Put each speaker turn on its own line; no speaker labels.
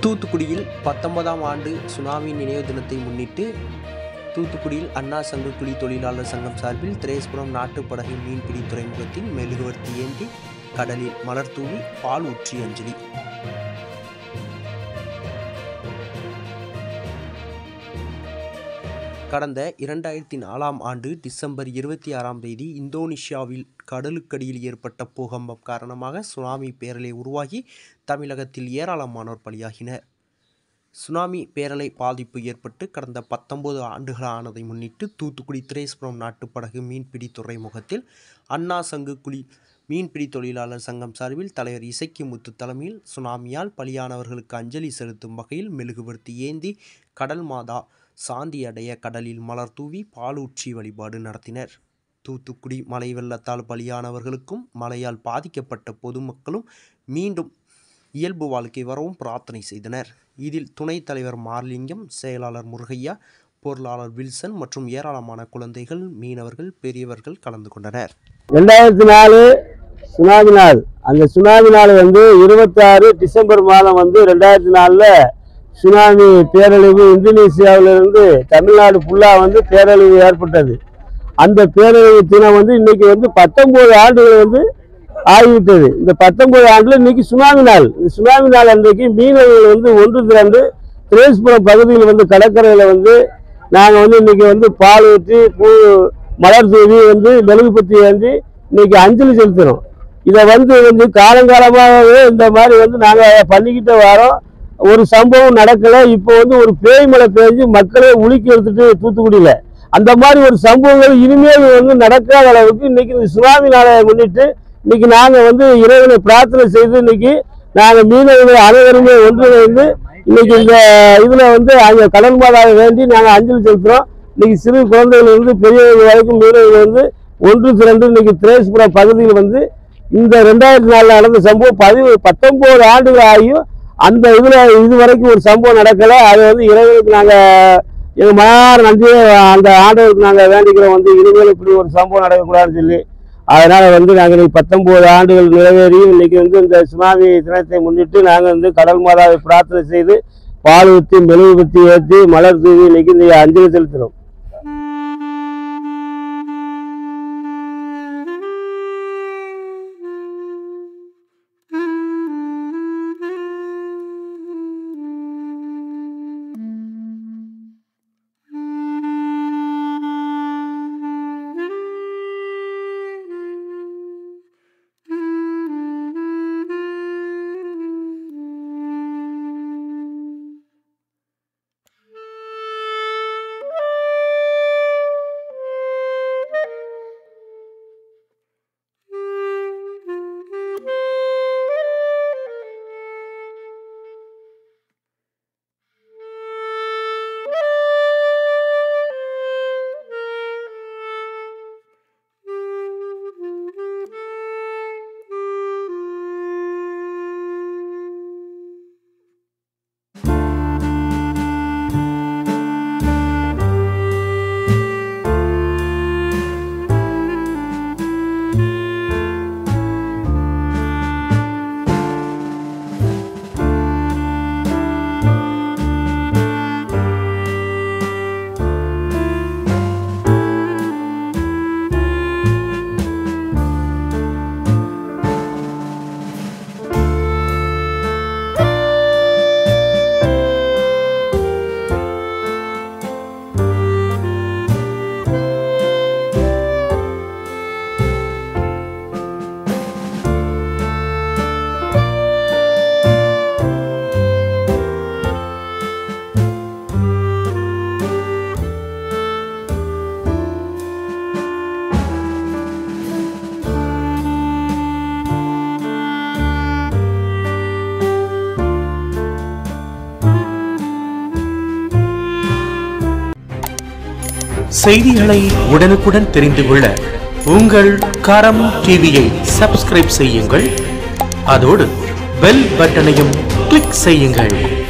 தூத்துக்குடியில் பத்தொன்பதாம் ஆண்டு சுனாமி நினைவு தினத்தை முன்னிட்டு தூத்துக்குடியில் அண்ணா சங்க குழி தொழிலாளர் சங்கம் சார்பில் திரேஸ்புரம் நாட்டுப்படகு மீன்பிடி துறைமுகத்தில் மெழுகுவர்த்தி ஏந்தி கடலில் மலர் தூவி பால் ஊற்றி அஞ்சலி கடந்த இரண்டாயிரத்தி நாலாம் ஆண்டு டிசம்பர் இருபத்தி ஆறாம் தேதி இந்தோனேஷியாவில் கடலுக்கடியில் ஏற்பட்ட பூகம்பம் காரணமாக சுனாமி பேரலை உருவாகி தமிழகத்தில் ஏராளமானோர் பலியாகினர் சுனாமி பேரலை பாதிப்பு ஏற்பட்டு கடந்த பத்தொன்பது ஆண்டுகள் ஆனதை முன்னிட்டு தூத்துக்குடி திரேஸ்புரம் நாட்டுப்படகு மீன்பிடி துறைமுகத்தில் அண்ணா சங்கு குழி மீன்பிடி தொழிலாளர் சங்கம் சார்பில் தலைவர் இசக்கி முத்து தலைமையில் சுனாமியால் பலியானவர்களுக்கு அஞ்சலி செலுத்தும் வகையில் மெழுகுவர்த்தி ஏந்தி கடல் மாதா சாந்தி அடைய கடலில் மலர் தூவி பாலூற்றி வழிபாடு நடத்தினர் தூத்துக்குடி மழை வெள்ளத்தால் பலியானவர்களுக்கும் மழையால் பாதிக்கப்பட்ட பொதுமக்களும் மீண்டும் இயல்பு வாழ்க்கை வரவும் பிரார்த்தனை செய்தனர் இதில் துணைத் தலைவர் மார்லிங்கம் செயலாளர் முருகையா பொருளாளர் வில்சன் மற்றும் ஏராளமான குழந்தைகள் மீனவர்கள் பெரியவர்கள் கலந்து கொண்டனர்
ரெண்டாயிரத்தி நாலு சுனாமி நாள் அந்த சுனாமி நாள் வந்து இருபத்தாறு டிசம்பர் மாதம் வந்து ரெண்டாயிரத்தி நாலில் சுனாமி பேரழிவு இந்தோனேசியாவிலிருந்து தமிழ்நாடு ஃபுல்லாக வந்து பேரழிவு ஏற்பட்டது அந்த பேரழிவு தினம் வந்து இன்னைக்கு வந்து பத்தொன்பது ஆண்டுகள் வந்து ஆகிவிட்டது இந்த பத்தொன்பது ஆண்டுல இன்னைக்கு சுனாமி நாள் இந்த சுனாமி நாள் அன்றைக்கு மீனவர்கள் வந்து ஒன்று திரண்டு திரேஸ்புரம் பகுதியில் வந்து கடற்கரையில் வந்து நாங்கள் வந்து இன்னைக்கு வந்து பால் ஊற்றி பூ மலர் தூவி வந்து மெழுகுபத்தி ஏந்தி இன்னைக்கு அஞ்சலி செலுத்துறோம் இதை வந்து வந்து காலங்காலமாகவே இந்த மாதிரி வந்து நாங்கள் பண்ணிக்கிட்டே வரோம் ஒரு சம்பவம் நடக்கலை இப்போ வந்து ஒரு பேய் மழை பெஞ்சு மக்களே உலுக்கி எடுத்துட்டு தூத்துக்குடியில் அந்த மாதிரி ஒரு சம்பவங்கள் இனிமேல் வந்து நடக்காத அளவுக்கு இன்னைக்கு இந்த சுனாமி நாளை முன்னிட்டு இன்னைக்கு நாங்கள் வந்து இறைவனை பிரார்த்தனை செய்து இன்னைக்கு நாங்கள் மீனவர்கள் அனைவருமே ஒன்றிணைந்து இன்னைக்கு இந்த இதில் வந்து அங்கே கடல் மாதாவை வேண்டி நாங்கள் அஞ்சலி செலுத்துகிறோம் இன்னைக்கு சிறு குழந்தைகள் இருந்து பெரியவர்கள் வரைக்கும் மீனவர்கள் வந்து ஒன்று திரண்டு இன்னைக்கு திரேஸ்புரம் பகுதியில் வந்து இந்த ரெண்டாயிரத்தி நாலில் நடந்த சம்பவம் பதிவு பத்தொம்போது ஆண்டுகள் ஆகியும் அந்த இதில் இது வரைக்கும் ஒரு சம்பவம் நடக்கலை அதை வந்து இறைவனுக்கு நாங்கள் எங்கள் மனார நன்றியை அந்த ஆண்டவருக்கு நாங்கள் வேண்டிக்கிறோம் வந்து இனிமேல் இப்படி ஒரு சம்பவம் நடக்கக்கூடாதுன்னு சொல்லி அதனால் வந்து நாங்கள் இன்னைக்கு பத்தொம்போது ஆண்டுகள் நிறைவேறியும் இன்னைக்கு வந்து இந்த சுனாமி தினத்தை முன்னிட்டு நாங்கள் வந்து கடல் மாதாவை பிரார்த்தனை செய்து பால் ஊற்றி மெழுகுபத்தி ஏற்றி மலர் தூவி இன்னைக்கு இந்த அஞ்சலி செலுத்துகிறோம்
செய்திகளை உடனுக்குடன் தெரிந்து கொள்ள உங்கள் கரம் டிவியை சப்ஸ்கிரைப் செய்யுங்கள் அதோடு பெல் பட்டனையும் கிளிக் செய்யுங்கள்